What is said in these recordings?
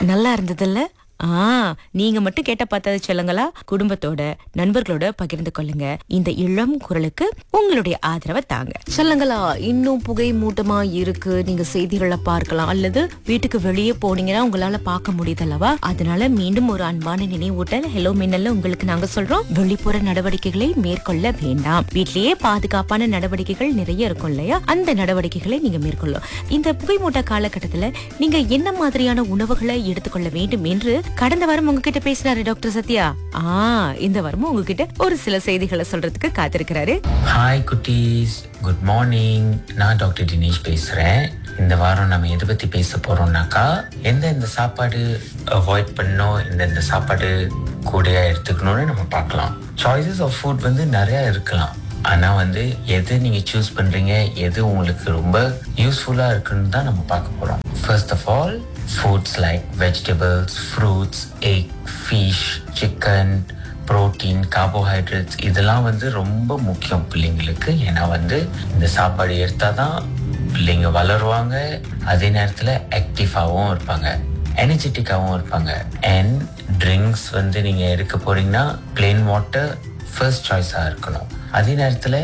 நல்லா இருந்ததுல்ல ஆ நீங்க மட்டும் கேட்ட பார்த்தது சொல்லுங்களா குடும்பத்தோட நண்பர்களோட பகிர்ந்து கொள்ளுங்க இந்த இளம் குரலுக்கு உங்களுடைய ஆதரவை தாங்க சொல்லுங்களா இன்னும் புகை மூட்டமா இருக்கு நீங்க செய்திகளை பார்க்கலாம் அல்லது வீட்டுக்கு வெளியே போனீங்கன்னா உங்களால பார்க்க முடியுதல்லவா அதனால மீண்டும் ஒரு அன்பான நினைவூட்டல் ஹலோ மின்னல்ல உங்களுக்கு நாங்க சொல்றோம் வெளிப்புற நடவடிக்கைகளை மேற்கொள்ள வேண்டாம் வீட்லயே பாதுகாப்பான நடவடிக்கைகள் நிறைய இருக்கும் இல்லையா அந்த நடவடிக்கைகளை நீங்க மேற்கொள்ளும் இந்த புகைமூட்ட காலகட்டத்துல நீங்க என்ன மாதிரியான உணவுகளை எடுத்துக்கொள்ள வேண்டும் என்று கடந்த வாரம் உங்ககிட்ட பேசினாரு டாக்டர் சத்யா ஆ இந்த வாரமும் உங்ககிட்ட ஒரு சில செய்திகளை சொல்றதுக்கு காத்திருக்கிறாரு ஹாய் குட்டீஸ் குட் மார்னிங் நான் டாக்டர் தினேஷ் பேசுகிறேன் இந்த வாரம் நம்ம எதை பற்றி பேச போகிறோம்னாக்கா எந்தெந்த சாப்பாடு அவாய்ட் பண்ணணும் எந்தெந்த சாப்பாடு கூடயா எடுத்துக்கணும்னு நம்ம பார்க்கலாம் சாய்ஸஸ் ஆஃப் ஃபுட் வந்து நிறையா இருக்கலாம் ஆனால் வந்து எது நீங்கள் சூஸ் பண்ணுறீங்க எது உங்களுக்கு ரொம்ப யூஸ்ஃபுல்லாக இருக்குன்னு தான் நம்ம பார்க்க போகிறோம் first of all foods like vegetables fruits egg fish chicken protein carbohydrates இதெல்லாம் வந்து ரொம்ப முக்கியம் பிள்ளைங்களுக்கு ஏன்னா வந்து இந்த சாப்பாடு எடுத்தால் தான் பிள்ளைங்க வளருவாங்க அதே நேரத்தில் ஆக்டிவாகவும் இருப்பாங்க எனர்ஜெட்டிக்காகவும் இருப்பாங்க அண்ட் ட்ரிங்க்ஸ் வந்து நீங்கள் எடுக்க போறீங்கன்னா பிளெயின் வாட்டர் ஃபர்ஸ்ட் சாய்ஸாக இருக்கணும் அதே நேரத்தில்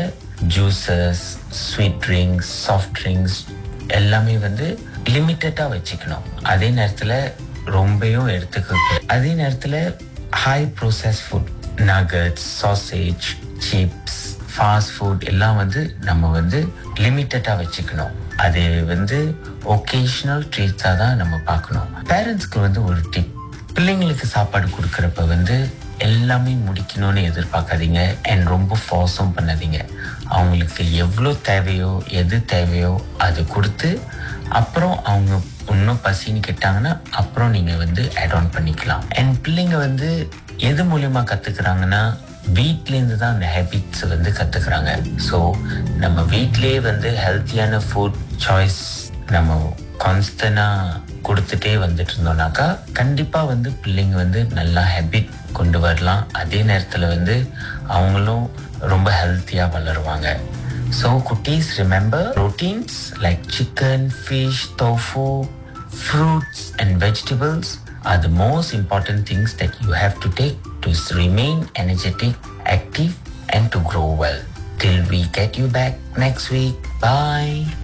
juices sweet drinks soft drinks எல்லாமே வந்து லிமிட்டடாக வச்சுக்கணும் அதே நேரத்தில் ரொம்பவும் எடுத்துக்க அதே நேரத்தில் high process food nuggets sausage chips fast food எல்லாம் வந்து நம்ம வந்து லிமிட்டடாக வச்சுக்கணும் அது வந்து ஒகேஷ்னல் ட்ரீட்ஸாக தான் நம்ம பார்க்கணும் பேரண்ட்ஸ்க்கு வந்து ஒரு டிப் பிள்ளைங்களுக்கு சாப்பாடு கொடுக்குறப்ப வந்து எல்லாமே முடிக்கணும்னு எதிர்பார்க்காதீங்க அண்ட் ரொம்ப ஃபோர்ஸும் பண்ணாதீங்க அவங்களுக்கு எவ்வளோ தேவையோ எது தேவையோ அது கொடுத்து அப்புறம் அவங்க இன்னும் பசின்னு கேட்டாங்கன்னா அப்புறம் நீங்கள் வந்து ஆட் ஆன் பண்ணிக்கலாம் அண்ட் பிள்ளைங்க வந்து எது மூலியமா கற்றுக்குறாங்கன்னா வீட்லேருந்து தான் அந்த ஹேபிட்ஸ் வந்து கற்றுக்குறாங்க ஸோ நம்ம வீட்லேயே வந்து ஹெல்த்தியான ஃபுட் சாய்ஸ் நம்ம கான்ஸ்டனாக கொடுத்துட்டே வந்துட்டு இருந்தோம்னாக்கா கண்டிப்பாக வந்து பிள்ளைங்க வந்து நல்லா ஹேபிட் கொண்டு வரலாம் அதே நேரத்தில் வந்து அவங்களும் ரொம்ப ஹெல்த்தியாக வளருவாங்க ஸோ குட்டீஸ் remember proteins like chicken fish tofu fruits and vegetables are the most important things that you have to take to remain energetic, active, and to grow well. Till we get you back next week. Bye.